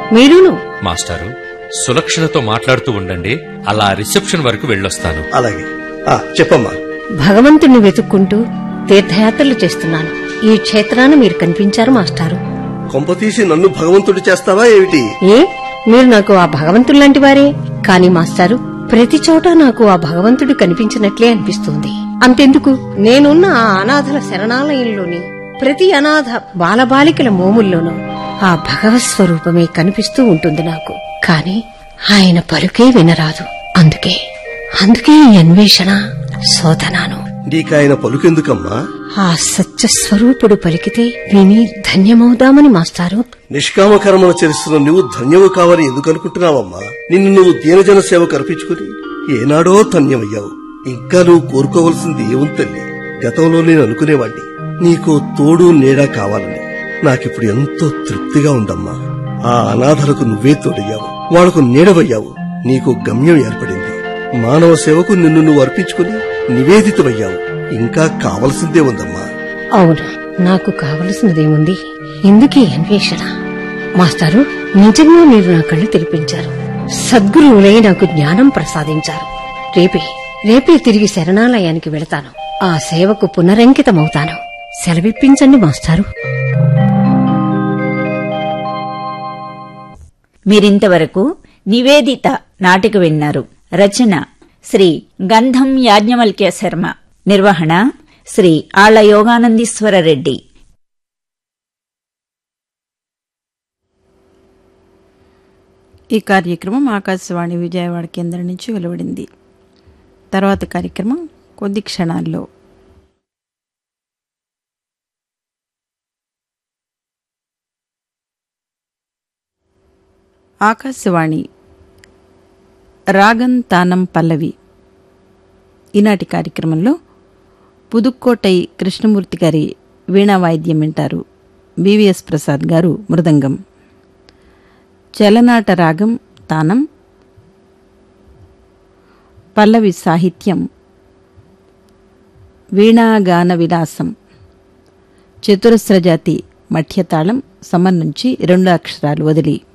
మీరును మాస్టారు సులక్షణతో మాట్లాడుతూ ఉండండి అలా రిసెప్షన్ వరకు వెళ్ళొస్తాను అలాగే ఆ చెప్పమ్మా భగవంతుణ్ణి వెతుక్కుంటూ తీర్థయాత్రలు చేస్తున్నాను ఈ క్షేత్రాన మీరు కనిపించారు మాస్టారు కొంపతీసి నన్ను భగవంతుడు చేస్తావా ఏమిటి ఏ మీరు నాకు ఆ భగవంతుల్లాంటి వారే కాని మాస్టారు ప్రతి చోట నాకు ఆ భగవంతుడు కనిపించినట్లే అనిపిస్తుంది అంతెందుకు నేనున్న ఆ అనాథల శరణాలయంలోని ప్రతి అనాథ బాలబాలికల మోముల్లోనూ ఆ భగవత్ స్వరూపమే కనిపిస్తూ ఉంటుంది నాకు కాని ఆయన పలుకే వినరాదు అందుకే అందుకే ఈ అన్వేషణ శోధనాను నీకాయన పలుకెందుకమ్మా ఆ సత్య స్వరూపుడు పలికితే విని ధన్యమవుదామని మాస్టారు నిష్కామ కర్మను చేస్తున్న నువ్వు ధన్యవు కావని ఎందుకు అనుకుంటున్నావమ్మా నిన్ను నువ్వు దీనజన సేవకు అర్పించుకుని ఏనాడో ధన్యమయ్యావు ఇంకా నువ్వు కోరుకోవలసింది ఏముంది తల్లి గతంలో నేను అనుకునేవాణ్ణి నీకో తోడు నీడా కావాలని నాకిప్పుడు ఎంతో తృప్తిగా ఉందమ్మా ఆ అనాథలకు నువ్వే తోడయ్యావు వాళ్లకు నీడవయ్యావు నీకు గమ్యం ఏర్పడింది మానవ సేవకు నిన్ను నువ్వు అర్పించుకుని నివేదితమయ్యావు ఇంకా కావలసిందే ఉందమ్మా అవును నాకు కావలసినదేముంది ఎందుకే అన్వేషణ మాస్టారు నిజంగా మీరు నా కళ్ళు తెరిపించారు సద్గురువులై నాకు జ్ఞానం ప్రసాదించారు రేపే రేపే తిరిగి శరణాలయానికి వెళతాను ఆ సేవకు పునరంకితమవుతాను సెలవిప్పించండి మాస్టారు మీరింతవరకు నివేదిత నాటిక విన్నారు రచన శ్రీ గంధం యాజ్ఞవల్క్య శర్మ నిర్వహణ శ్రీ ఆళ్ల యోగానందీశ్వర రెడ్డి ఈ కార్యక్రమం ఆకాశవాణి విజయవాడ కేంద్రం నుంచి వెలువడింది తర్వాత కార్యక్రమం కొద్ది క్షణాల్లో ఆకాశవాణి రాగం తానం పల్లవి ఈనాటి కార్యక్రమంలో పుదుక్కోటై కృష్ణమూర్తి గారి వీణా వాయిద్యం వింటారు బివిఎస్ ప్రసాద్ గారు మృదంగం చలనాట రాగం తానం పల్లవి సాహిత్యం వీణాగాన విలాసం చతురస్రజాతి మఠ్యతాళం సమం నుంచి రెండు అక్షరాలు వదిలి